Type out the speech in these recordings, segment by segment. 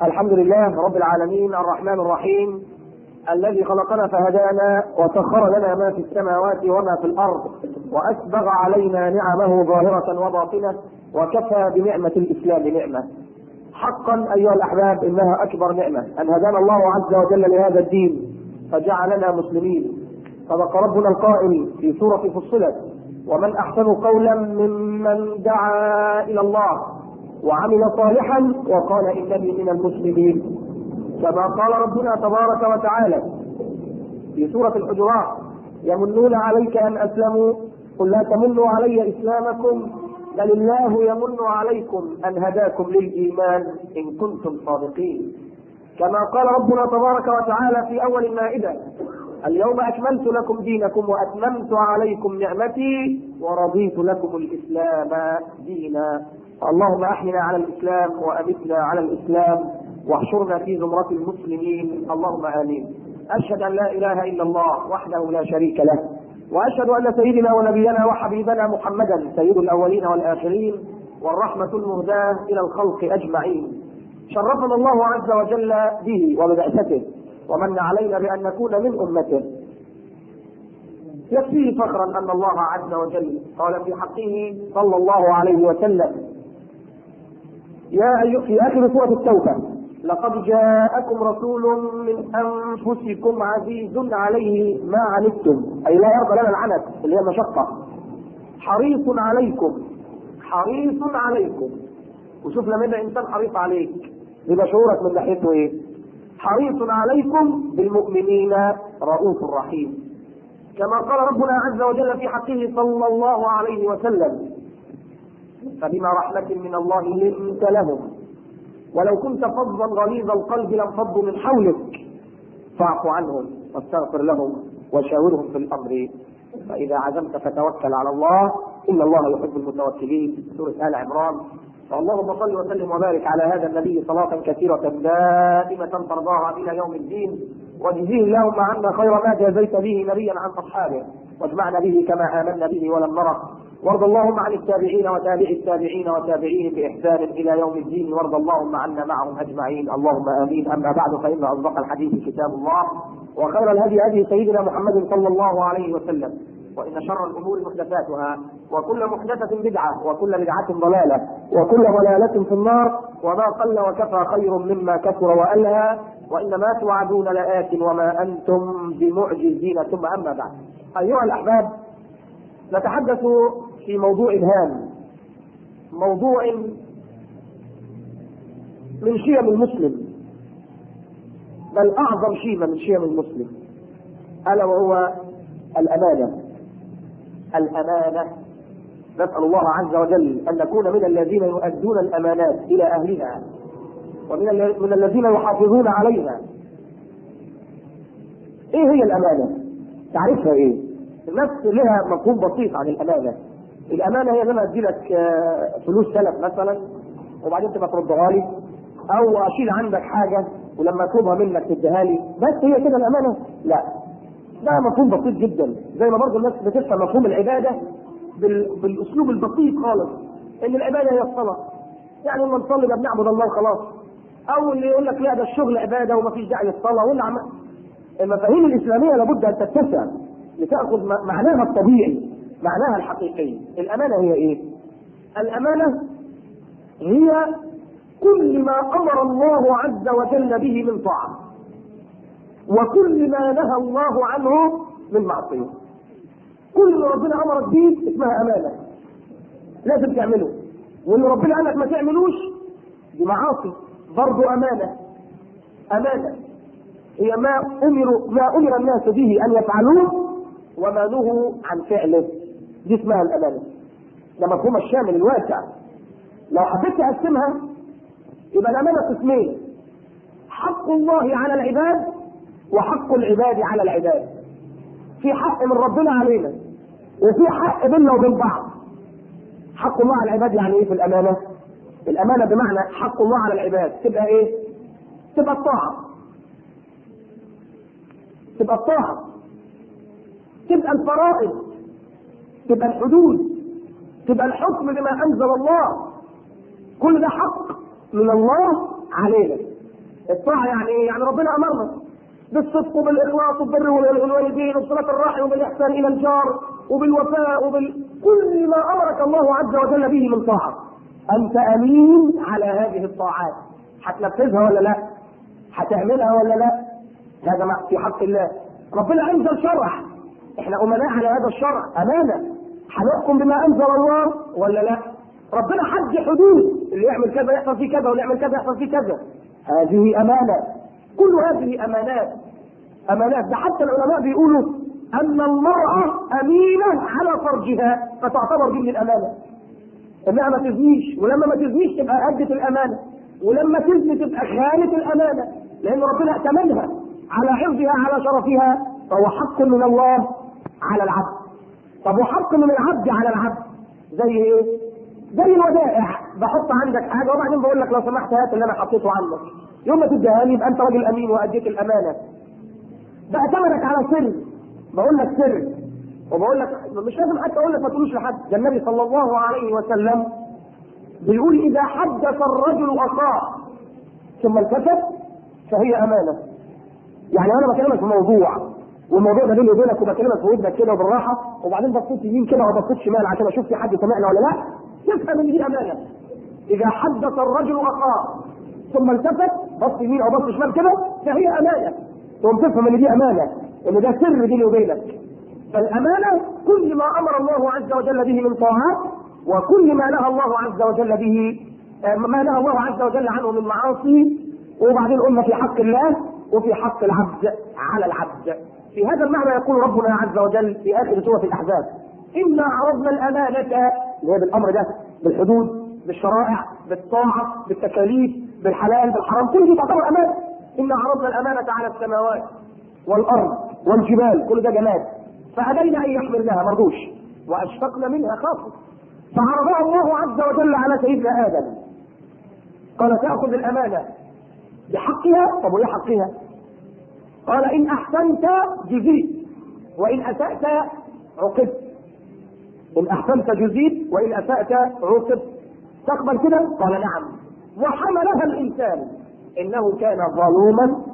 الحمد لله رب العالمين الرحمن الرحيم الذي خلقنا فهدانا وسخر لنا ما في السماوات وما في الارض واسبغ علينا نعمه ظاهره وباطنه وكفى بنعمه الاسلام نعمه حقا ايها الاحباب انها اكبر نعمه ان هدانا الله عز وجل لهذا الدين فجعلنا مسلمين صدق ربنا القائل في سوره فصلت ومن احسن قولا ممن دعا الى الله وعمل صالحا وقال انني من المسلمين كما قال ربنا تبارك وتعالى في سورة الحجرات يمنون عليك أن أسلموا قل لا تمنوا علي إسلامكم بل الله يمن عليكم أن هداكم للإيمان إن كنتم صادقين كما قال ربنا تبارك وتعالى في أول المائدة اليوم أكملت لكم دينكم وأتممت عليكم نعمتي ورضيت لكم الإسلام دينا اللهم أحينا على الإسلام وأمتنا على الإسلام واحشرنا في زمرة المسلمين اللهم آمين أشهد أن لا إله إلا الله وحده لا شريك له وأشهد أن سيدنا ونبينا وحبيبنا محمدا سيد الأولين والآخرين والرحمة المهداة إلى الخلق أجمعين شرفنا الله عز وجل به وببعثته ومن علينا بأن نكون من أمته يكفيه فخرا أن الله عز وجل قال في حقه صلى الله عليه وسلم يا أيها في آخر سورة التوبة لقد جاءكم رسول من انفسكم عزيز عليه ما عنتم اي لا يرضى لنا العنت اللي هي المشقه حريص عليكم حريص عليكم وشوف لما يبقى انسان حريص عليك يبقى شعورك من ناحيته ايه؟ حريص عليكم بالمؤمنين رؤوف رحيم كما قال ربنا عز وجل في حقه صلى الله عليه وسلم فبما رحمة من الله لنت لهم ولو كنت فظا غليظ القلب لانفضوا من حولك فاعف عنهم واستغفر لهم وشاورهم في الامر فاذا عزمت فتوكل على الله ان الله يحب المتوكلين سوره ال عمران فاللهم صل وسلم وبارك على هذا النبي صلاة كثيرة دائمة ترضاها إلى يوم الدين واجزيه اللهم عنا خير ما جازيت به نبيا عن أصحابه واجمعنا به كما آمنا به ولم نره وارض اللهم عن التابعين وتابع التابعين وتابعيهم بإحسان إلى يوم الدين وارض اللهم عنا معهم أجمعين اللهم آمين أما بعد فإن أصدق الحديث كتاب الله وخير الهدي هدي سيدنا محمد صلى الله عليه وسلم وإن شر الأمور محدثاتها وكل محدثة بدعة وكل بدعة ضلالة وكل ضلالة في النار وما قل وكفى خير مما كثر وألهى وإنما توعدون لآت وما أنتم بمعجزين ثم أما بعد أيها الأحباب نتحدث في موضوع هام موضوع من شيم المسلم بل أعظم شيمة من شيم المسلم ألا وهو الأمانة الأمانة نسأل الله عز وجل أن نكون من الذين يؤدون الأمانات إلى أهلها ومن من الذين يحافظون عليها إيه هي الأمانة؟ تعرفها إيه؟ الناس لها مفهوم بسيط عن الأمانة الأمانة هي إن أنا أدي لك فلوس سلف مثلا وبعدين تبقى تردها لي أو أشيل عندك حاجة ولما أطلبها منك تديها لي بس هي كده الأمانة؟ لا ده مفهوم بسيط جدا زي ما برضه الناس بتفهم مفهوم العباده بال... بالاسلوب البسيط خالص ان العباده هي الصلاه يعني لما نصلي ده بنعبد الله خلاص او اللي يقول لك لا ده الشغل عباده ومفيش داعي للصلاه واللي عم... المفاهيم الاسلاميه لابد ان تتسع لتاخذ معناها الطبيعي معناها الحقيقي الامانه هي ايه؟ الامانه هي كل ما امر الله عز وجل به من طاعه وكل ما نهى الله عنه من معصيه كل اللي ربنا امرك به اسمها امانه لازم تعمله واللي ربنا قال لك ما تعملوش دي معاصي برضه امانه امانه هي ما امروا ما امر الناس به ان يفعلوه وما نهوا عن فعله دي اسمها الامانه ده مفهوم الشامل الواسع لو حبيت تقسمها يبقى الامانه قسمين حق الله على العباد وحق العباد على العباد في حق من ربنا علينا وفي حق بيننا وبين بعض حق الله على العباد يعني ايه في الامانه الامانه بمعنى حق الله على العباد تبقى ايه تبقى الطاعه تبقى الطاعه تبقى الفرائض تبقى الحدود تبقى الحكم بما انزل الله كل ده حق من الله علينا الطاعه يعني ايه؟ يعني ربنا امرنا بالصدق وبالاخلاص وبالبر والوالدين وبصله الرحم وبالاحسان الى الجار وبالوفاء وبال كل ما امرك الله عز وجل به من طاعه انت امين على هذه الطاعات هتنفذها ولا لا؟ هتعملها ولا لا؟ هذا في حق الله ربنا انزل شرع احنا امناء على هذا الشرع امانه هنحكم بما انزل الله ولا لا؟ ربنا حد حدود اللي يعمل كذا يحصل فيه كذا واللي يعمل كذا يحصل فيه كذا هذه امانه كل هذه امانات امانات ده حتى العلماء بيقولوا ان المراه امينه على فرجها فتعتبر دي من الامانه انها ما تزنيش ولما ما تزنيش تبقى ادت الامانه ولما تزني تبقى خانت الامانه لان ربنا ائتمنها على حفظها على شرفها فهو حق من الله على العبد طب وحق من العبد على العبد زي ايه؟ زي الودائع بحط عندك حاجه وبعدين بقول لك لو سمحت هات اللي انا حطيته عنك يوم ما تديها لي يبقى انت راجل امين واديت الامانه بأتمنك على سر بقول لك سر وبقول لك مش لازم حتى اقول لك ما تقولوش لحد ده النبي صلى الله عليه وسلم بيقول اذا حدث الرجل اخاه ثم التفت فهي امانه يعني انا بكلمك في موضوع والموضوع ده بيني وبينك وبكلمك في ودنك كده بالراحه وبعدين بصيت يمين كده وبصيت شمال عشان اشوف في حد سمعنا ولا لا تفهم ان دي امانه اذا حدث الرجل اخاه ثم التفت بص يمين او بص شمال كده فهي امانه تقوم تفهم ان دي امانه ان ده سر بيني وبينك فالامانه كل ما امر الله عز وجل به من طاعات وكل ما نهى الله عز وجل به ما نهى الله عز وجل عنه من معاصي وبعدين قلنا في حق الله وفي حق العبد على العبد في هذا المعنى يقول ربنا عز وجل في اخر سوره الاحزاب انا عرضنا الامانه اللي هي بالامر ده بالحدود بالشرائع بالطاعه بالتكاليف بالحلال بالحرام كل دي تعتبر امانه انا عرضنا الامانه على السماوات والارض والجبال كل ده جماد فابينا ان يحملناها مرضوش واشفقنا منها خافوا فعرضها الله عز وجل على سيدنا ادم قال تاخذ الامانه بحقها طب وايه حقها؟ قال ان احسنت جزيت وان اسات عوقبت ان احسنت جزيت وان اسات عوقبت تقبل كده؟ قال نعم وحملها الانسان انه كان ظلوما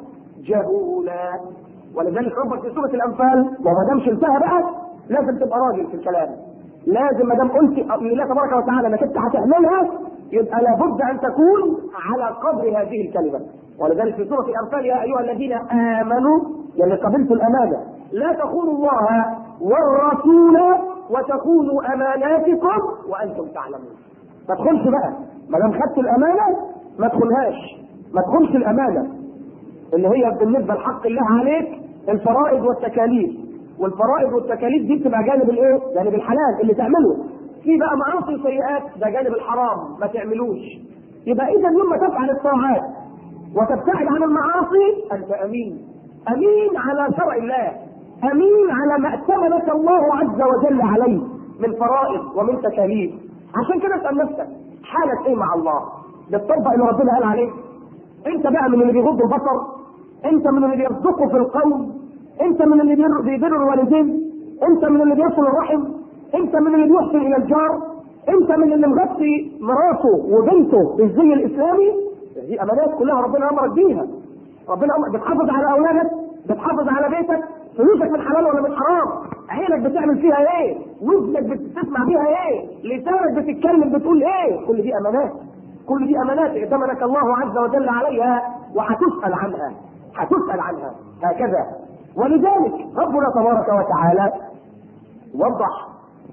جهولا ولذلك ربك في سوره الانفال وما دام شلتها بقى لازم تبقى راجل في الكلام لازم ما دام قلت لله تبارك وتعالى انك انت هتعملها يبقى لابد ان تكون على قدر هذه الكلمه ولذلك في سوره الانفال يا ايها الذين امنوا يعني قبلتوا الامانه لا تخونوا الله والرسول وتخونوا اماناتكم وانتم تعلمون ما تدخلش بقى ما دام خدت الامانه ما تدخلهاش ما تدخلش الامانه اللي هي بالنسبه لحق الله عليك الفرائض والتكاليف والفرائض والتكاليف دي بتبقى جانب الايه؟ جانب الحلال اللي تعمله في بقى معاصي وسيئات ده جانب الحرام ما تعملوش يبقى اذا يوم ما تفعل الطاعات وتبتعد عن المعاصي انت امين امين على شرع الله امين على ما ائتمنك الله عز وجل عليه من فرائض ومن تكاليف عشان كده اسال نفسك حالك ايه مع الله بالطبع اللي ربنا قال عليه انت بقى من اللي بيغض البصر انت من اللي بيصدقوا في القول انت من اللي بيبر الوالدين انت من اللي بيصل الرحم انت من اللي بيحسن الى الجار انت من اللي مغطي مراته وبنته بالزي الاسلامي دي امانات كلها ربنا امرك بيها ربنا أمرك بتحافظ على اولادك بتحافظ على بيتك فلوسك من حلال ولا من حرام عينك بتعمل فيها ايه ودنك بتسمع بيها ايه لسانك بتتكلم بتقول ايه كل دي امانات كل دي امانات ائتمنك الله عز وجل عليها وهتسال عنها هتسال عنها هكذا ولذلك ربنا تبارك وتعالى وضح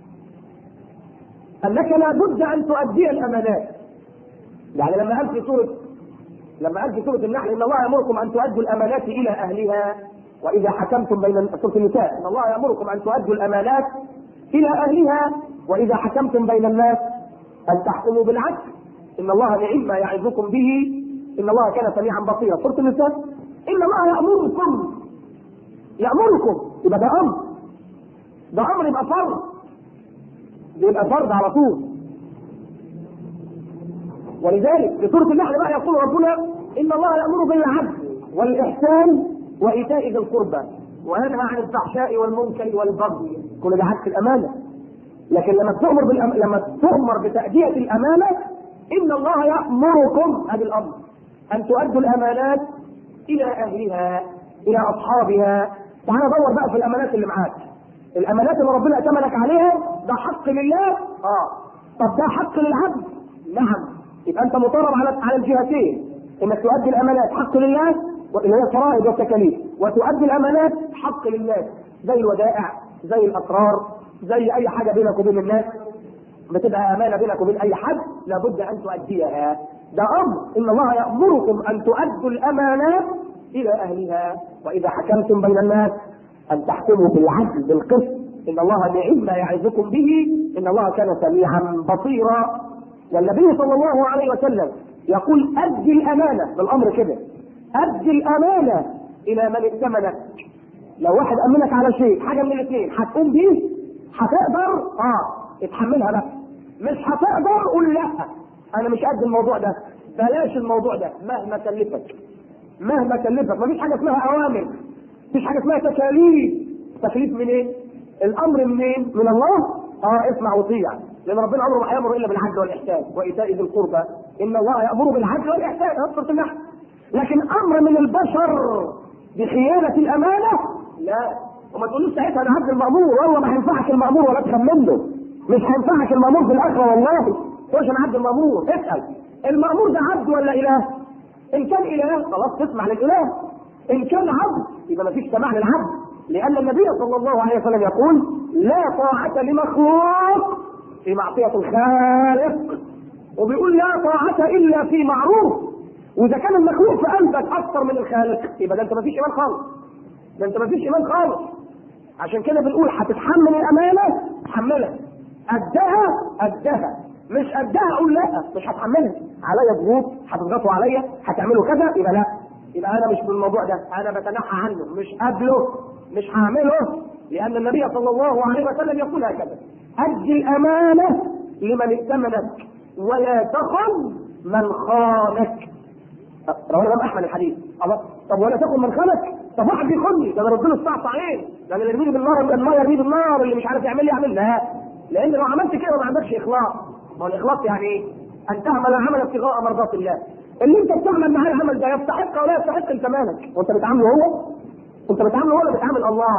انك لا بد ان تؤدي الامانات يعني لما قال في سوره لما قال في سوره النحل ان الله يامركم ان تؤدوا الامانات الى اهلها واذا حكمتم بين سوره النساء ان الله يامركم ان تؤدوا الامانات الى اهلها واذا حكمتم بين الناس ان تحكموا بالعدل ان الله نعم ما يعظكم به ان الله كان سميعا بصيرا سوره النساء ان الله يامركم يامركم يبقى ده امر ده امر يبقى فرض يبقى فرض على طول ولذلك في سوره النحل بقى يقول ربنا ان الله يامر بالعدل والاحسان وايتاء ذي القربى وينهى عن الفحشاء والمنكر والبغي كل ده عكس الامانه لكن لما تؤمر بالأم... لما تؤمر بتأدية الأمانة إن الله يأمركم هذا الأمر ان تؤدوا الامانات الى اهلها الى اصحابها تعال دور بقى في الامانات اللي معاك الامانات اللي ربنا ائتمنك عليها ده حق لله اه طب ده حق للعبد نعم يبقى انت مطالب على على الجهتين انك تؤدي الامانات حق لله اللي هي الفرائض والتكاليف وتؤدي الامانات حق لله زي الودائع زي الاسرار زي اي حاجه بينك وبين الناس بتبقى امانه بينك وبين اي حد لابد ان تؤديها ده امر ان الله يامركم ان تؤدوا الامانات الى اهلها واذا حكمتم بين الناس ان تحكموا بالعدل بالقسط ان الله نعم ما يعظكم به ان الله كان سميعا بصيرا والنبي صلى الله عليه وسلم يقول ادي الامانه بالامر كده ادي الامانه الى من ائتمنك لو واحد امنك على شيء حاجه من الاثنين هتقوم بيه هتقدر اه اتحملها بقى مش هتقدر قول لا انا مش قد الموضوع ده بلاش الموضوع ده مهما كلفك مهما كلفك مفيش حاجه اسمها اوامر مفيش حاجه اسمها تكاليف تكليف من ايه الامر منين من الله اه اسمع وطيع لان ربنا امره ما يامر الا بالعدل والاحسان وايتاء ذي القربى ان الله يامر بالعدل والاحسان سوره النحل لكن امر من البشر بخيانه الامانه لا وما تقولوش ساعتها انا عبد المامور والله ما هينفعك المامور ولا تخمن له مش هينفعك المامور في الاخره والله تقولش انا عبد المامور اسال المامور ده عبد ولا اله؟ ان كان اله خلاص تسمع للاله ان كان عبد يبقى ما فيش سماع للعبد لان النبي صلى الله عليه وسلم يقول لا طاعه لمخلوق في معصيه الخالق وبيقول لا طاعه الا في معروف واذا كان المخلوق في قلبك اكثر من الخالق يبقى ده انت ما فيش ايمان خالص ده انت ما فيش ايمان خالص عشان كده بنقول هتتحمل الامانه تحملها قدها قدها مش قدها اقول لا مش هتحملها عليا ضغوط هتضغطوا عليا هتعملوا كذا يبقى لا يبقى انا مش في الموضوع ده انا بتنحى عنه مش قبله مش هعمله لان النبي صلى الله عليه وسلم يقول هكذا ادي الامانه لمن ائتمنك ولا تخن من خانك رواه الامام احمد الحديث الله طب ولا تكن من خانك طب واحد بيخوني ده انا ربنا استعصى عليه ده اللي يرميني بالنار الميه يرميه بالنار اللي مش عارف يعمل لي يعمل لا لان لو عملت كده ما عندكش اخلاص ما هو الاخلاص يعني ايه؟ ان تعمل عمل ابتغاء مرضات الله اللي انت بتعمل معاه العمل ده يستحق ولا يستحق انت مالك وانت بتعامله هو انت بتعامله ولا بتعامل الله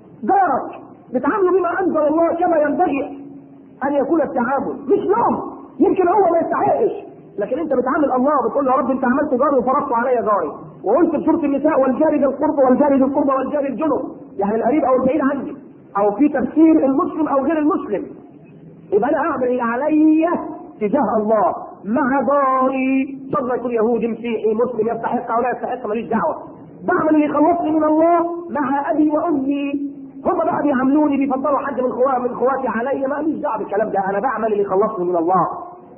جارك بتعامله بما انزل الله كما ينبغي ان يكون التعامل مش لوم يمكن هو ما يستحقش لكن انت بتعامل الله بتقول له يا رب انت عملت جاري وفرضت عليا جاري وقلت في سوره النساء والجاري ذي القرب والجاري ذي القرب والجاري الجنب يعني القريب او البعيد عني او في تفسير المسلم او غير المسلم يبقى انا اعمل اللي عليا تجاه الله مع جاري الله يكون يهودي مسيحي مسلم يستحق او لا يستحق ماليش دعوه بعمل اللي يخلصني من الله مع ابي وامي هم بقى بيعاملوني بيفضلوا حد من خواتي من اخواتي عليا ماليش دعوه بالكلام ده انا بعمل اللي يخلصني من الله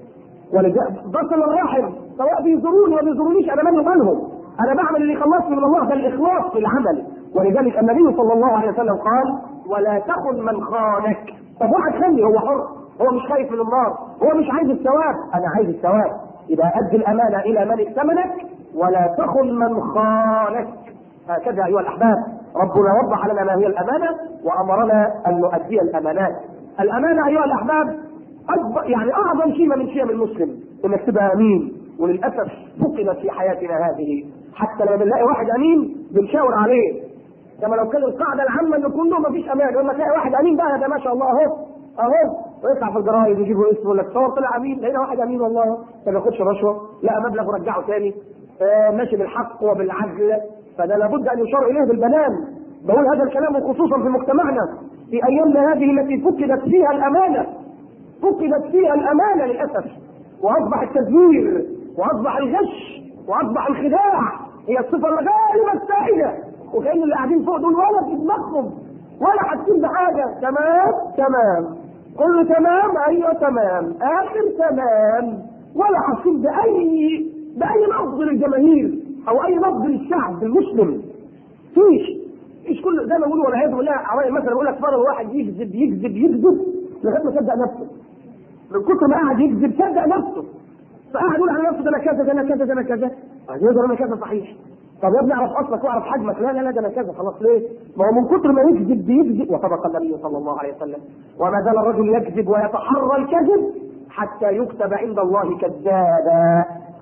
بصل الرحم سواء بيزوروني وما بيزورونيش انا مالي ومالهم انا بعمل اللي يخلصني من الله ده الاخلاص في العمل ولذلك النبي صلى الله عليه وسلم قال ولا تخن من خانك طب واحد خلي هو حر هو مش خايف من النار هو مش عايز الثواب انا عايز الثواب اذا ادي الامانه الى من ائتمنك ولا تخن من خانك هكذا ايها الاحباب ربنا وضح لنا ما هي الامانه وامرنا ان نؤدي الامانات الامانه ايها الاحباب اكبر يعني اعظم شيمه من شيم المسلم انك تبقى امين وللاسف فقدت في حياتنا هذه حتى لما بنلاقي واحد امين بنشاور عليه كما لو كان القاعده العامه ان كله ما فيش امان لما تلاقي واحد امين بقى ده ما شاء الله اهو اهو ويطلع في الجرايد ويجيبوا اسمه لك صور طلع امين لقينا واحد امين والله ما بياخدش رشوه لا مبلغ ورجعه تاني آه ماشي بالحق وبالعدل فده لابد ان يشار اليه بالبنان بقول هذا الكلام خصوصا في مجتمعنا في ايامنا هذه التي فقدت فيها الامانه فقدت فيها الامانه للاسف واصبح التزوير واصبح الغش واصبح الخداع هي الصفه الغالبه السائده وكان اللي قاعدين فوق دول ولا في دماغهم ولا حاسين بحاجه تمام تمام كله تمام ايوه تمام اخر تمام ولا حاسين باي باي نقد للجماهير او اي نقد للشعب المسلم فيش فيش كل زي ما بيقولوا والعياذ بالله عوائل مثلا يقول لك فرض واحد يكذب يكذب يكذب لغايه ما صدق نفسه من كتر ما قاعد يكذب صدق نفسه فقاعد يقول على نفسه ده انا كذا ده انا كذا ده انا كذا يقدر انا كذا صحيح طب يا ابني اعرف اصلك واعرف حجمك لا لا لا ده انا كذا خلاص ليه؟ ما هو من كتر ما يكذب بيكذب وصدق النبي صلى الله عليه وسلم وما زال الرجل يكذب ويتحرى الكذب حتى يكتب عند الله كذابا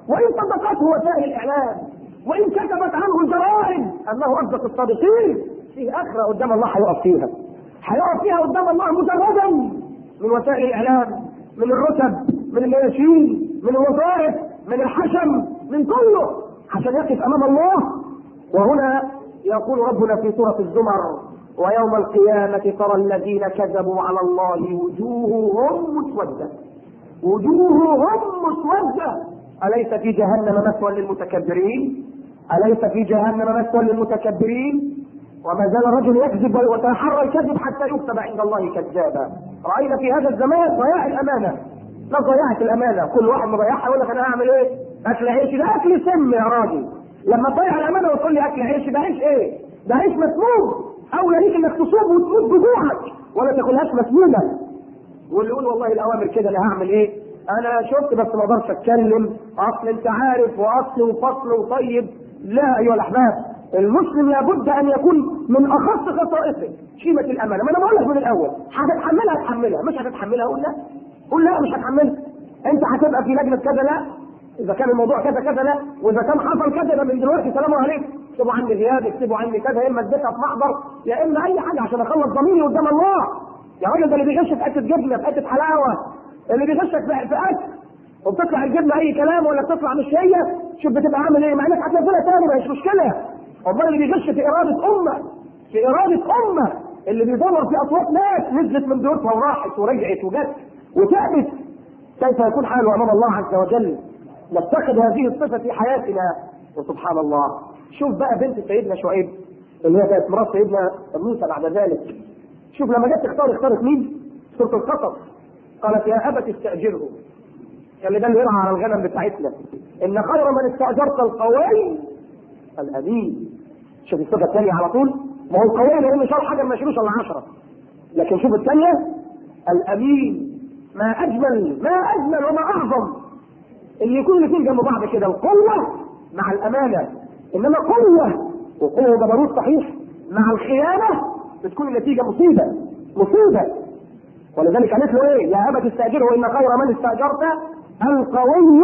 وان صدقته وسائل الاعلام وان كتبت عنه الجرائم انه اصدق الصادقين في اخره قدام الله هيقف فيها هيقف فيها قدام الله مجردا من وسائل الاعلام من الرتب من النياشين من الوظائف من الحشم من كله عشان يقف امام الله وهنا يقول ربنا في سوره الزمر ويوم القيامة ترى الذين كذبوا على الله وجوههم مسودة وجوههم مسودة أليس في جهنم مثوى للمتكبرين أليس في جهنم مثوى للمتكبرين وما زال الرجل يكذب ويتحرى الكذب حتى يكتب عند الله كذابا رأينا في هذا الزمان ضياع الأمانة لا ضيعت الأمانة كل واحد مضيعها يقول لك أنا هعمل إيه؟ أكل عيش ده أكل سم يا راجل لما تضيع الأمانة وتقول لي أكل عيش ده عيش إيه؟ ده عيش مسموم أولى ليك إنك تصوم وتموت بجوعك ولا تاكلهاش مسمومة واللي يقول والله الأوامر كده أنا هعمل إيه؟ أنا شفت بس ما أقدرش أتكلم أصل أنت عارف وأصل وفصل وطيب لا أيها الأحباب المسلم لابد ان يكون من اخص خصائصه شيمه الامانه ما انا بقول لك من الاول هتتحملها هتحملها مش هتتحملها قول لا قول لا مش هتحملها انت هتبقى في لجنه كذا لا اذا كان الموضوع كذا كذا لا واذا كان حصل كذا يبقى من دلوقتي سلام عليكم اكتبوا عني غياب اكتبوا عني كذا يا اما اديتها في محضر يا اما اي حاجه عشان اخلص ضميري قدام الله يا راجل ده اللي بيغش في حته جبنه في حته حلاوه اللي بيغشك في في اكل وبتطلع الجبنه اي كلام ولا بتطلع مش هي شوف بتبقى عامل ايه مع انك هتنزلها تاني ما هيش مشكله امال اللي بيغش في اراده امه في اراده امه اللي بيدور في اصوات ناس نزلت من بيوتها وراحت ورجعت وجت وتعبت كيف يكون حاله امام الله عز وجل نفتقد هذه الصفه في حياتنا وسبحان الله شوف بقى بنت سيدنا شعيب اللي هي كانت مرات سيدنا موسى بعد ذلك شوف لما جت تختار اختارت مين؟ سوره القصص قالت يا ابت استاجره اللي ده اللي يرعى على الغنم بتاعتنا ان خير من استاجرت القوي الامين شوف الصفه الثانيه على طول ما هو القوي لانه شال حاجه ما يشيلوش الا 10 لكن شوف الثانيه الامين ما اجمل ما اجمل وما اعظم اللي يكون الاثنين جنب بعض كده القوه مع الامانه انما قوه وقوه وجبروت صحيح مع الخيانه بتكون النتيجه مصيبه مصيبه ولذلك قالت له ايه يا ابت استاجره ان خير من استاجرت القوي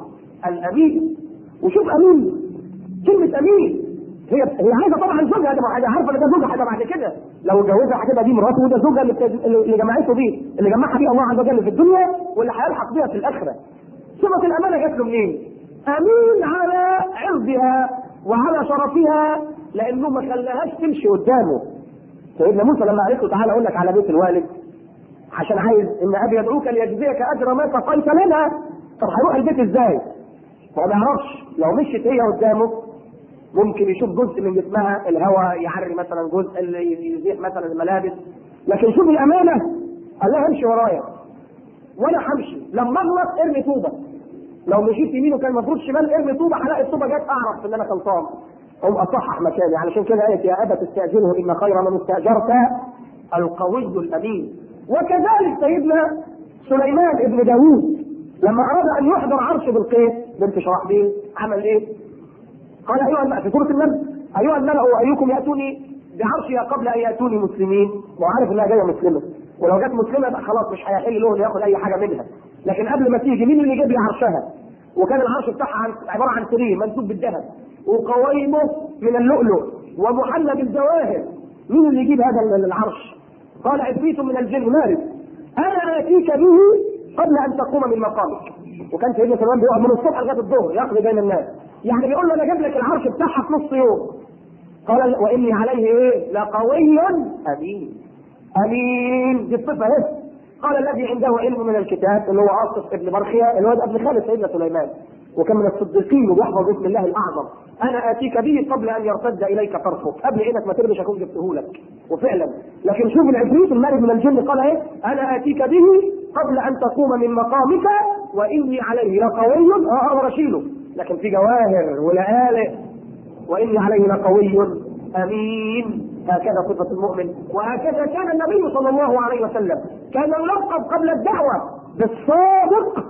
الامين وشوف امين كلمه امين هي هي عايزه طبعا زوجها ده حاجه عارفه ان ده زوجها حاجه بعد كده لو اتجوزها هتبقى دي مراته وده زوجها اللي, بتج... اللي جمعته بيه اللي جمعها بيه الله عز وجل في الدنيا واللي هيلحق بيها في الاخره صفه الامانه جات له منين؟ امين على عرضها وعلى شرفها لانه ما خلاهاش تمشي قدامه سيدنا موسى لما قالت له تعالى اقول لك على بيت الوالد عشان عايز ان ابي يدعوك ليجزيك اجر ما سقيت لنا طب هيروح البيت ازاي؟ ما هو ما يعرفش لو مشيت هي قدامه ممكن يشوف جزء من جسمها الهواء يعري مثلا جزء اللي يزيح مثلا الملابس لكن شوف الامانه قال لها امشي ورايا وانا همشي لما اغلط ارمي طوبه لو مشيت يمين وكان المفروض شمال ارمي طوبه هلاقي الطوبه جت اعرف ان انا غلطان او اصحح مكاني علشان كده قالت يا ابا تستاجره ان خير من استاجرت القوي الامين وكذلك سيدنا سليمان ابن داوود لما اراد ان يحضر عرش بالقيس بنت شرحبيل عمل ايه؟ قال ايها الملأ في سوره النمل ايها الملأ ايكم ياتوني بعرشها قبل ان ياتوني مسلمين وعارف انها جايه مسلمه ولو جت مسلمه يبقى خلاص مش هيحل له انه ياخد اي حاجه منها لكن قبل ما تيجي مين اللي جاب لي عرشها؟ وكان العرش بتاعها عباره عن سرير منسوب بالذهب وقوائمه من اللؤلؤ ومحلى بالجواهر مين اللي يجيب هذا العرش؟ قال عفريت من الجن مارد انا اتيك به قبل ان تقوم من مقامك وكان سيدنا سليمان بيقعد من الصبح لغايه الظهر يقضي بين الناس يعني بيقول له انا جايب لك العرش بتاعها في نص يوم قال واني عليه ايه لقوي امين امين دي الصفه اهي قال الذي عنده علم من الكتاب اللي هو عاصف ابن برخيا اللي هو ابن خالد سيدنا سليمان وكان من الصديقين وبيحفظ اسم الله الاعظم انا اتيك به قبل ان يرتد اليك طرفك قبل عينك ما ترمش اكون جبته لك وفعلا لكن شوف العفريت المارد من الجن قال ايه انا اتيك به قبل ان تقوم من مقامك واني عليه لقوي اه اقدر اشيله لكن في جواهر ولآلئ واني عليه لقوي امين هكذا صفة المؤمن وهكذا كان النبي صلى الله عليه وسلم كان يلقب قبل الدعوة بالصادق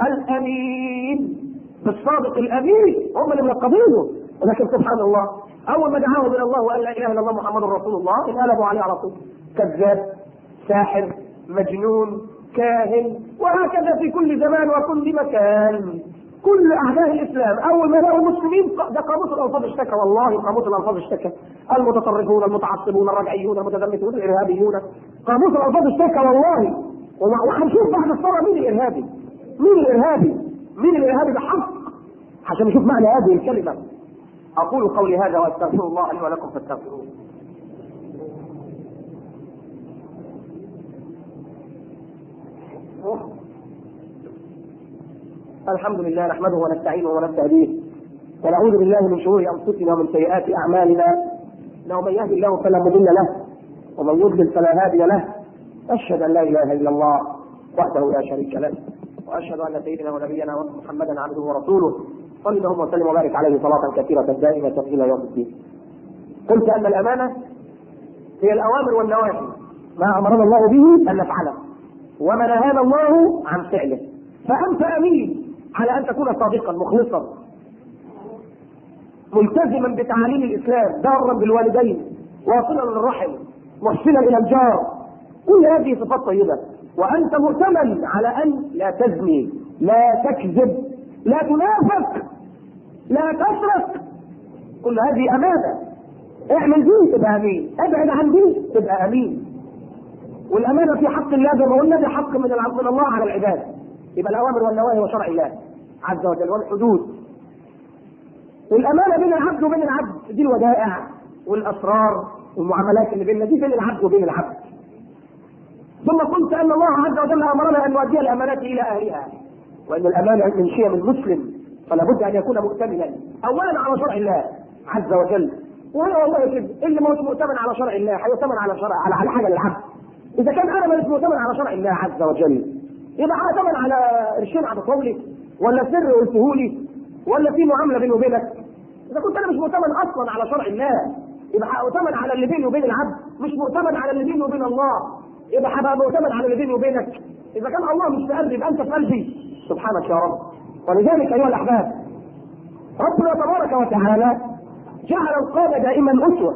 الأمين بالصادق الأمين هم اللي ملقبينه لكن سبحان الله أول ما دعاهم إلى الله وقال لا إله إلا الله محمد رسول الله انقلبوا عليه على طول كذاب ساحر مجنون كاهن وهكذا في كل زمان وكل مكان كل اعداء الاسلام اول ما لقوا مسلمين ده قاموس الالفاظ اشتكى والله قاموس الالفاظ اشتكى المتطرفون المتعصبون الرجعيون المتزمتون الارهابيون قاموس الالفاظ اشتكى والله وهنشوف بعد الثوره مين الارهابي مين الارهابي مين الارهابي بحق عشان نشوف معنى هذه الكلمه اقول قولي هذا واستغفر الله لي ولكم فاستغفروه الحمد لله نحمده ونستعينه ونستهديه ونعوذ بالله من شرور انفسنا ومن سيئات اعمالنا انه من يهدي الله فلا مضل له ومن يضلل فلا هادي له اشهد ان لا اله الا الله وحده لا شريك له واشهد ان سيدنا ونبينا محمدا عبده ورسوله صلى اللهم وسلم وبارك عليه صلاه كثيره دائمه الى يوم الدين قلت ان الامانه هي الاوامر والنواهي ما امرنا الله به ان نفعله وما نهانا الله عن فعله فانت امين على ان تكون صادقا مخلصا ملتزما بتعاليم الاسلام دارا بالوالدين واصلا للرحم محسنا الى الجار كل هذه صفات طيبه وانت مؤتمن على ان لا تزني لا تكذب لا تنافق لا تسرق كل هذه امانه اعمل دي تبقى امين ابعد عن دي تبقى امين والامانه في حق الله زي ما قلنا دي حق من من الله على العباد يبقى الاوامر والنواهي وشرع الله عز وجل والحدود والامانه بين العبد وبين العبد دي الودائع والاسرار والمعاملات اللي بيننا دي بين العبد وبين العبد ثم قلت ان الله عز وجل امرنا ان نؤدي الامانات الى اهلها وان الامانه من شيم المسلم فلا بد ان يكون مؤتمنا اولا على شرع الله عز وجل وانا والله كده اللي مش مؤتمن على شرع الله هيؤتمن على شرع على على حاجه للعبد اذا كان انا مش مؤتمن على شرع الله عز وجل يبقى هأتمن على قرشين عطيتهم لي ولا سر قلته لي ولا في معامله بيني وبينك اذا كنت انا مش مؤتمن اصلا على شرع الله يبقى هأتمن على اللي بيني وبين العبد مش مؤتمن على اللي بيني وبين الله يبقى هبقى مؤتمن على اللي بيني وبينك اذا كان الله مش في قلبي يبقى انت في قلبي سبحانك يا رب ولذلك ايها الاحباب ربنا تبارك وتعالى جعل القاده دائما اسوه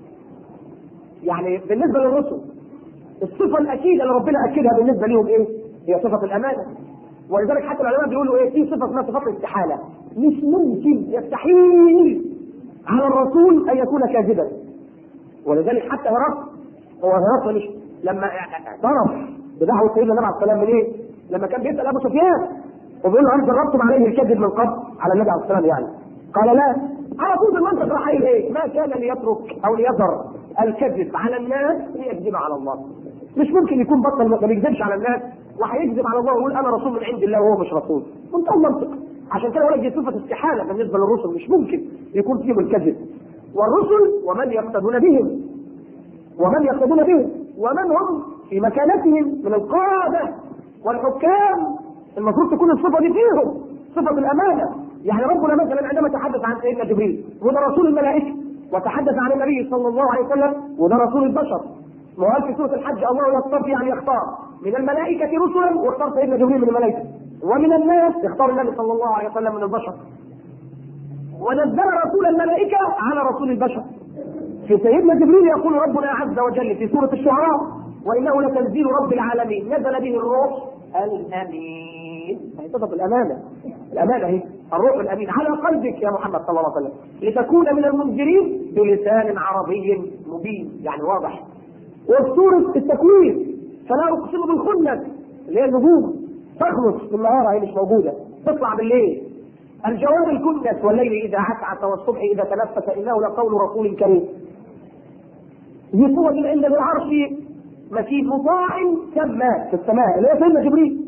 يعني بالنسبه للرسل الصفه الاكيده اللي ربنا اكدها بالنسبه لهم ايه؟ هي صفه الامانه ولذلك حتى العلماء بيقولوا ايه في صفه اسمها صفه الاستحاله مش ممكن يستحيل على الرسول ان يكون كاذبا ولذلك حتى هرقل هو هرقل مش لما اعترف بدعوه سيدنا النبي عليه السلام من ايه؟ لما كان بيسال ابو سفيان وبيقول له هل جربتم عليه الكذب من قبل على النبي عليه السلام يعني قال لا على طول المنطق راح قايل ايه؟ ما كان ليترك او ليذر الكذب على الناس ليكذب على الله مش ممكن يكون بطل ما بيكذبش على الناس وهيكذب على الله ويقول انا رسول من عند الله وهو مش رسول منتهى المنطق عشان كده ولد دي صفه استحاله بالنسبه للرسل مش ممكن يكون فيهم الكذب والرسل ومن يقتدون بهم ومن يقتدون بهم ومن هم في مكانتهم من القاده والحكام المفروض تكون الصفه دي فيهم صفه الامانه يعني ربنا مثلا عندما تحدث عن سيدنا جبريل وده رسول الملائكه وتحدث عن النبي صلى الله عليه وسلم وده رسول البشر وقال في سوره الحج الله يصطفي يعني يختار من الملائكه رسلا واختار سيدنا جبريل من الملائكه ومن الناس يختار النبي صلى الله عليه وسلم من البشر ونزل رسول الملائكه على رسول البشر في سيدنا جبريل يقول ربنا عز وجل في سوره الشعراء وانه لتنزيل رب العالمين نزل به الروح الامين هي صفه الامانه الامانه هي الروح الامين على قلبك يا محمد صلى الله عليه وسلم لتكون من المنذرين بلسان عربي مبين يعني واضح وفي سوره التكوين فلا اقسم بالخنس اللي هي النجوم تخلص في النهار هي مش موجوده تطلع بالليل الجواب الكنس والليل اذا عسعس والصبح اذا تنفس انه لقول رسول كريم دي صورة عند العرش مكين مطاع سماء في السماء اللي هي سيدنا جبريل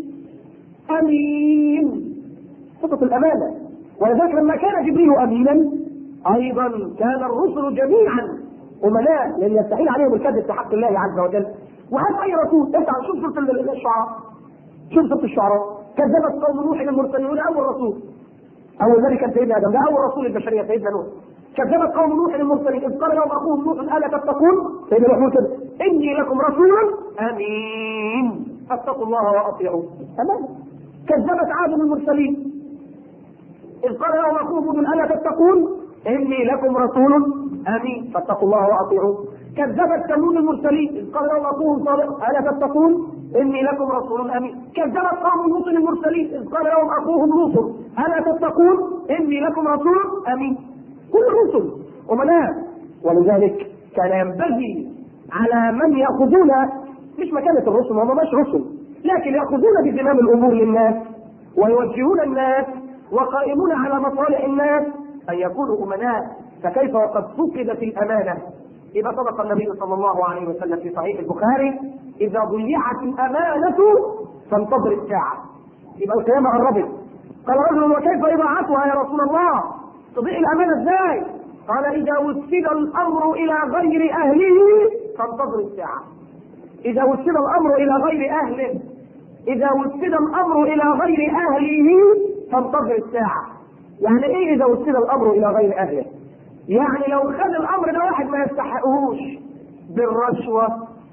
امين صفة الامانة ولذلك لما كان جبريل امينا ايضا كان الرسل جميعا امناء لان يستحيل عليهم الكذب في حق الله عز وجل وهل اي رسول انت شوف سوره الشعراء شوف سوره الشعراء كذبت قوم نوح المرسلين اول رسول اول ذلك كان سيدنا ادم ده اول رسول البشريه سيدنا نوح كذبت قوم نوح المرسلين اذ قال لهم اخوهم نوح الا تتقون سيدنا نوح يقول كده اني لكم رسول امين فاتقوا الله واطيعون تمام كذبت عاد المرسلين اذ قال لهم اخوهم هود الا تتقون اني لكم رسول امين فاتقوا الله واطيعون كذبت ثمود المرسلين اذ قال لهم اخوهم صالح الا تتقون اني لكم رسول امين كذبت قوم لوط المرسلين اذ قال لهم اخوهم لوط الا تتقون اني لكم رسول امين كل الرسل امناء ولذلك كان ينبغي على من ياخذون مش مكانه الرسل هم مش رسل لكن ياخذون بزمام الامور للناس ويوجهون الناس وقائمون على مصالح الناس ان يكونوا امناء فكيف وقد فقدت الامانه اذا صدق النبي صلى الله عليه وسلم في صحيح البخاري اذا ضيعت الامانه فانتظر الساعه يبقى القيامه قربت قال رجل وكيف اضاعتها يا رسول الله تضيع الامانه ازاي قال اذا وسد الامر الى غير اهله فانتظر الساعه اذا وسد الامر الى غير اهله اذا وسد الامر الى غير اهله فانتظر الساعه يعني ايه اذا وسد الامر الى غير اهله يعني لو خد الامر ده واحد ما يستحقهوش بالرشوه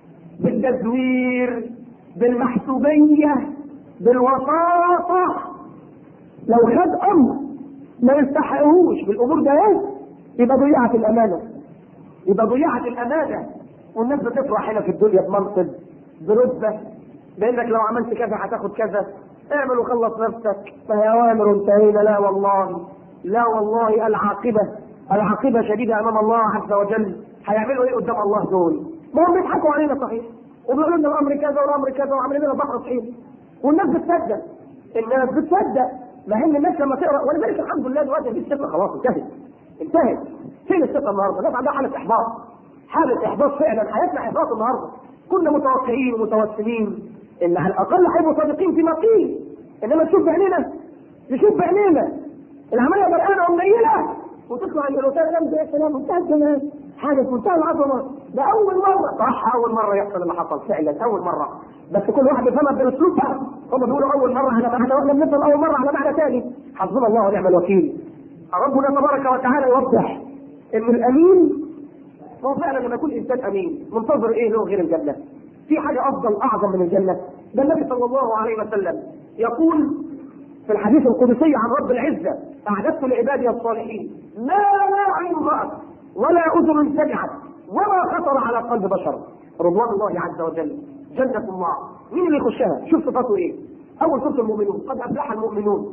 بالتزوير بالمحسوبيه بالوساطه لو خد امر ما يستحقهوش بالامور ده ايه يبقى ضيعت الامانه يبقى ضيعت الامانه والناس بتفرح هنا في الدنيا بمنصب برتبه بانك لو عملت كذا هتاخد كذا اعمل وخلص نفسك فهي اوامر انتهينا لا والله لا والله العاقبه العاقبه شديده امام الله عز وجل هيعملوا ايه قدام الله دول؟ ما هم بيضحكوا علينا صحيح وبيقولوا لنا الامر كذا والامر كذا وعاملين لنا بحر صحيح والناس بتصدق الناس بتصدق مع ان الناس لما تقرا ولذلك الحمد لله دلوقتي دي الثقه خلاص انتهت انتهت فين الثقه النهارده؟ الناس عندها حاله احباط حاله احباط فعلا حياتنا احباط النهارده كنا متوقعين ومتوسمين ان على الاقل هيبقوا صادقين فيما قيل انما نشوف بعينينا نشوف بعينينا العمليه غرقانه ومنيله وتطلع من الاوتيل جنب يا سلام منتهى الجمال حاجه في منتهى العظمه ده اول مره صح اول مره يحصل اللي حصل فعلا اول مره بس كل واحد بيفهمها باسلوبها هم بيقولوا اول مره على معنى واحنا بنفهم اول مره على معنى ثاني حسبنا الله ونعم الوكيل ربنا تبارك وتعالى يوضح ان الامين هو فعلا لما يكون انسان امين منتظر ايه له غير الجنه في حاجه افضل اعظم من الجنه ده النبي صلى الله عليه وسلم يقول في الحديث القدسي عن رب العزه اعددت لعبادي الصالحين ما لا عين رأت ولا اذن سمعت وما خطر على قلب بشر رضوان الله عز وجل جنة الله مين اللي يخشها؟ شوف صفاته ايه؟ أول صفة المؤمنون قد أفلح المؤمنون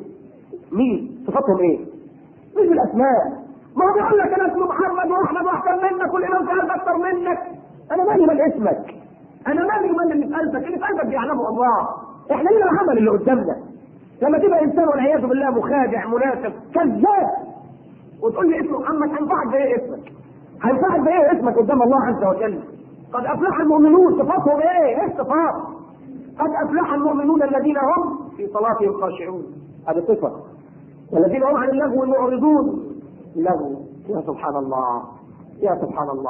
مين؟ صفاتهم ايه؟ مش الأسماء ما هو بيقول لك أنا اسمي محمد وأحمد وأحسن منك والإمام في أكثر منك أنا مالي من اسمك أنا مالي من اللي في قلبك اللي في قلبك بيعلمه الله إحنا لنا العمل اللي قدامنا لما تبقى إنسان والعياذ بالله مخادع منافق كذاب وتقول لي اسمه محمد هينفعك بإيه اسمك؟ هينفعك بإيه اسمك قدام الله عز وجل؟ قد افلح المؤمنون صفاتهم ايه؟ ايه الصفات؟ قد افلح المؤمنون الذين هم في صلاتهم خاشعون هذه صفه والذين هم عن اللغو معرضون لغو يا سبحان الله يا سبحان الله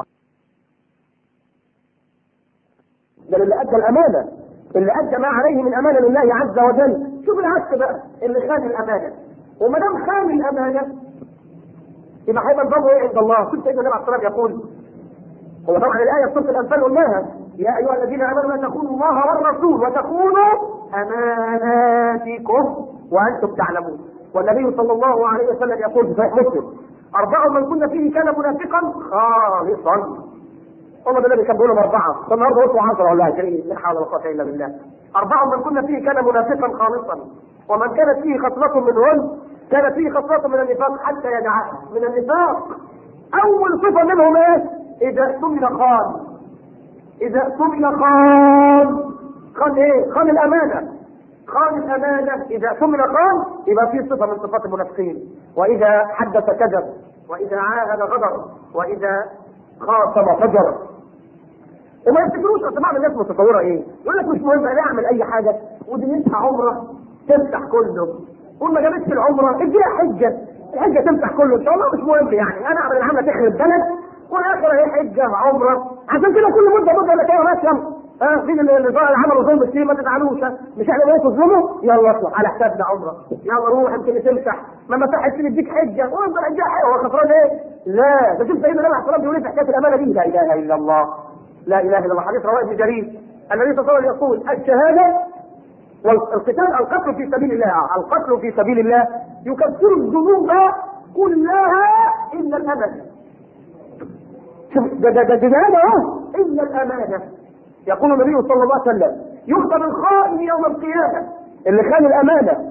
ده اللي ادى الامانه اللي ادى ما عليه من امانه لله عز وجل شوف العكس بقى اللي خان الامانه وما دام خان الامانه يبقى هيبقى نظامه ايه عند الله شوف سيدنا النبي عليه الصلاه يقول هو طبعا الآية في سورة الأنفال قلناها يا أيها الذين آمنوا لا تخونوا الله والرسول وتخونوا أماناتكم وأنتم تعلمون والنبي صلى الله عليه وسلم يقول في صحيح مسلم أربع من كنا فيه كان منافقا خالصا والله ده النبي كان بيقولهم أربعة فالنهارده وصلوا 10 ولا 20 لا حول ولا قوة إلا بالله أربع من كنا فيه كان منافقا خالصا ومن كانت فيه خصلة منهن كانت فيه خصلة من النفاق حتى يدعها من النفاق أول صفة منهم إيه؟ إذا اؤتمن خان إذا اؤتمن خان خان إيه؟ خان الأمانة خان الأمانة إذا اؤتمن خان يبقى في صفة من صفات المنافقين وإذا حدث كذب وإذا عاهد غدر وإذا خاصم فجر وما يفتكروش اصل بعض الناس متصوره ايه؟ يقول لك مش مهم انا اعمل اي حاجه ودنيتها عمره تفتح كله وما جابتش العمره اديها حجه الحجه تمسح كله ان شاء الله مش مهم يعني انا اعمل العمله تخرب بلد والاخر هي حجه عمره عشان كده كل مده مده لك ايه ماشي اه مين اللي اللي عملوا ظلم كتير ما تزعلوش مش احنا بقيت تظلموا يلا اطلع على حسابنا عمره يلا روح يمكن تمسح ما مسحتش يديك حجه وانت حجه هو خسران ايه؟ لا ده شوف سيدنا النبي عليه الصلاه بيقول في حكايه الامانه دي لا اله الا الله لا اله الا الله حديث رواه ابن جرير النبي صلى الله عليه وسلم يقول الشهاده والقتال القتل في سبيل الله القتل في سبيل الله يكفر الذنوب كلها الا الامانه شوف ده ده ده ده اهو الا الامانه يقول النبي صلى الله عليه وسلم يخطب الخائن يوم القيامه اللي خان الامانه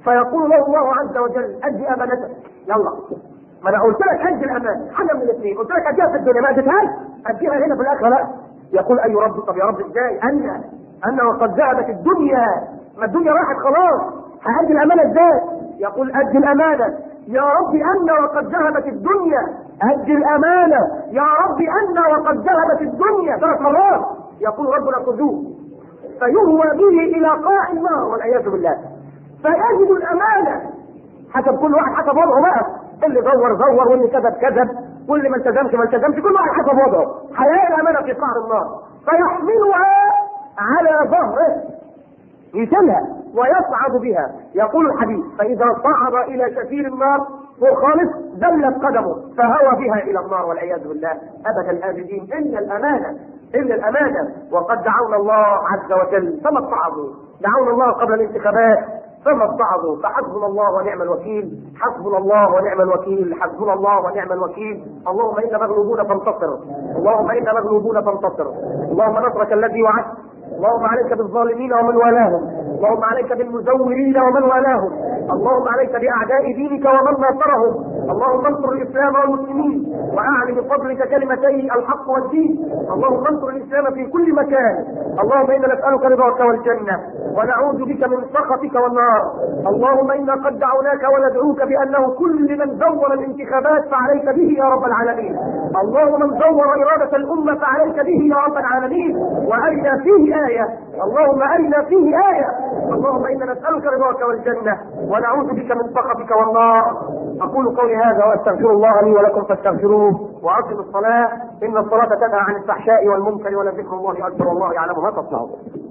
فيقول له الله عز وجل ادي امانتك يلا ما انا قلت لك ادي الامانه حاجه من الاثنين قلت لك اديها في الدنيا ما اديتهاش اديها هنا في الاخره لا يقول اي رب طب يا رب ازاي ان ان وقد ذهبت الدنيا ما الدنيا راحت خلاص هادي الامانه ازاي يقول ادي الامانه يا رب ان وقد ذهبت الدنيا ادي الامانه يا رب ان وقد ذهبت الدنيا ثلاث مرات يقول ربنا خذوه فيهوى به الى قاع النار والعياذ بالله فيجد الامانه حسب كل واحد حسب وضعه بقى اللي دور دور واللي كذب كذب واللي ما التزمش ما التزمش كل واحد حسب وضعه هيلاقي الامانه في قعر النار فيحملها على ظهره يشيلها ويصعد بها يقول الحديث فاذا صعد الى شفير النار فوق خالص دلت قدمه فهوى بها الى النار والعياذ بالله ابد الابدين الا الامانه الا الامانه وقد دعونا الله عز وجل فما اتعظوا دعونا الله قبل الانتخابات فما اتعظوا فحسبنا الله ونعم الوكيل حسبنا الله ونعم الوكيل حسبنا الله ونعم الوكيل اللهم انا مغلوبون فانتصر اللهم انا مغلوبون فانتصر اللهم نصرك الذي وعدت اللهم عليك بالظالمين ومن والاهم اللهم عليك بالمزورين ومن والاهم اللهم عليك باعداء دينك ومن ناصرهم اللهم انصر الاسلام والمسلمين واعل بفضلك كلمتي الحق والدين اللهم انصر الاسلام في كل مكان اللهم انا نسالك رضاك والجنه ونعوذ بك من سخطك والنار اللهم انا قد دعوناك وندعوك بانه كل من زور الانتخابات فعليك به يا رب العالمين اللهم من زور اراده الامه فعليك به يا رب العالمين وارنا فيه ايه اللهم ارنا فيه ايه اللهم انا نسالك رضاك والجنه ونعوذ بك من سخطك والنار اقول قولي هذا واستغفر الله لي ولكم فاستغفروه واقم الصلاه ان الصلاه تنهى عن الفحشاء والمنكر ولذكر الله اكبر والله يعلم ما تصنعون